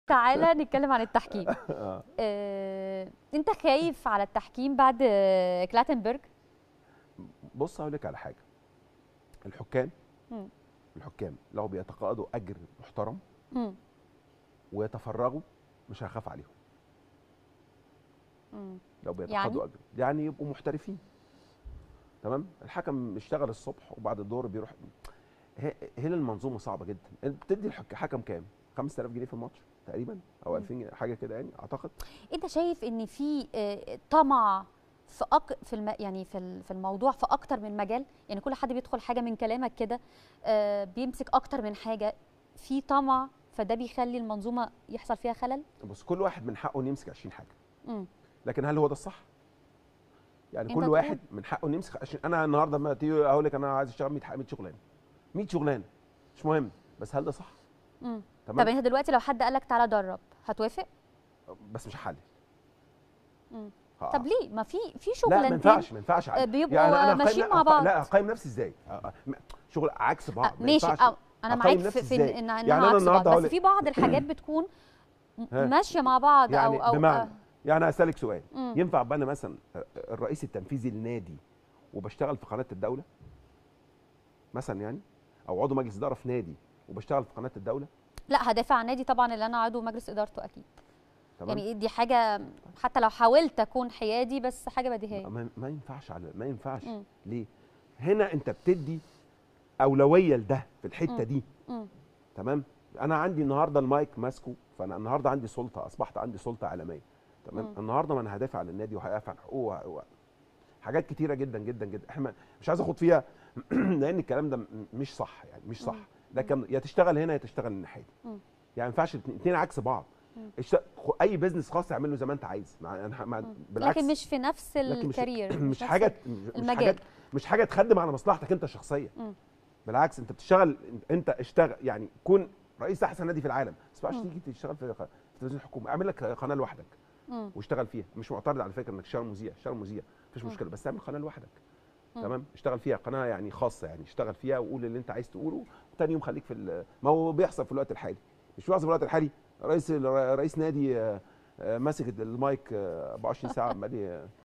تعالى نتكلم عن التحكيم آه. آه، انت خايف على التحكيم بعد آه، كلاتنبرج بص هقول لك على حاجه الحكام مم. الحكام لو بيتقاضوا اجر محترم مم. ويتفرغوا مش هخاف عليهم مم. لو بيتقاضوا اجر يعني يبقوا محترفين تمام الحكم اشتغل الصبح وبعد الظهر بيروح هي هي المنظومه صعبه جدا انت بتدي الحك- الحكم كام 5000 جنيه في الماتش تقريبا او مم. 2000 جنيه حاجه كده يعني اعتقد انت شايف ان في آه، طمع في أك... في الم... يعني في ال- في الموضوع في اكتر من مجال يعني كل حد بيدخل حاجه من كلامك كده آه، بيمسك اكتر من حاجه في طمع فده بيخلي المنظومه يحصل فيها خلل بص كل واحد من حقه انه يمسك 20 حاجه مم. لكن هل هو ده الصح؟ يعني أنت كل تقول. واحد من حقه انه يمسك عشان انا النهارده لما تيجي اقول لك انا عايز اشتغل 100 100 شغلانه 100 شغلانه مش مهم بس هل ده صح؟ مم. طب تمام انت دلوقتي لو حد قالك تعالى درب هتوافق بس مش هحلل مم. هقع. طب ليه ما في في لا شغلانتين ما ينفعش ما ينفعش آه، بيبقوا يعني أنا أقيم- ماشيين مع أق- بعض. لا اقيم نفسي ازاي؟ أ- أ- شغل عكس بعض آه، ما ماشي ينفعش. آه، انا أقيم معاك في, نفسي في إزاي؟ إن- انها يعني انها أنا عكس بعض النهاردة بس هقول- في بعض الحاجات بتكون م- ها؟ ماشيه مع بعض يعني او او بمعنى آه، يعني اسالك سؤال مم. ينفع ابقى انا مثلا الرئيس التنفيذي للنادي وبشتغل في قناه الدوله مثلا يعني او عضو مجلس اداره في نادي وبشتغل في قناه الدوله لا هدافع عن نادي طبعا اللي انا عضو مجلس ادارته اكيد تمام يعني دي حاجه حتى لو حاولت اكون حيادي بس حاجه بديهيه ما, ما ينفعش على ما ينفعش مم. ليه هنا انت بتدي اولويه لده في الحته مم. دي مم. تمام انا عندي النهارده المايك ماسكه فانا النهارده عندي سلطه اصبحت عندي سلطه عالميه تمام مم. النهارده ما انا هدافع عن النادي وهدافع عن حقوقه و- حاجات كتيره جدا جدا جدا احنا مش عايز اخد فيها لان الكلام ده م- مش صح يعني مش صح مم. لكن يا تشتغل هنا يا تشتغل الناحيه دي مم. يعني ما ينفعش الاثنين عكس بعض مم. اشت- خ- اي بزنس خاص اعمله زي ما انت عايز مع مع مم. بالعكس لكن مش في نفس لكن مش الكارير مش نفس حاجه مش المجال. حاجه مش حاجه تخدم على مصلحتك انت الشخصيه مم. بالعكس انت بتشتغل انت اشتغل يعني كون رئيس احسن نادي في العالم بس بقاش مم. تيجي تشتغل في ق- في تلفزيون الحكومه اعمل لك قناه لوحدك مم. واشتغل فيها مش معترض على فكره انك تشتغل مذيع اشتغل مذيع مفيش مم. مشكله بس اعمل قناه لوحدك مم. تمام اشتغل فيها قناه يعني خاصه يعني اشتغل فيها وقول اللي انت عايز تقوله وتاني يوم خليك في ال- ما هو بيحصل في الوقت الحالي مش بيحصل في الوقت الحالي رئيس رئيس نادي آه، آه، ماسك المايك آه، 24 ساعه عمال ي-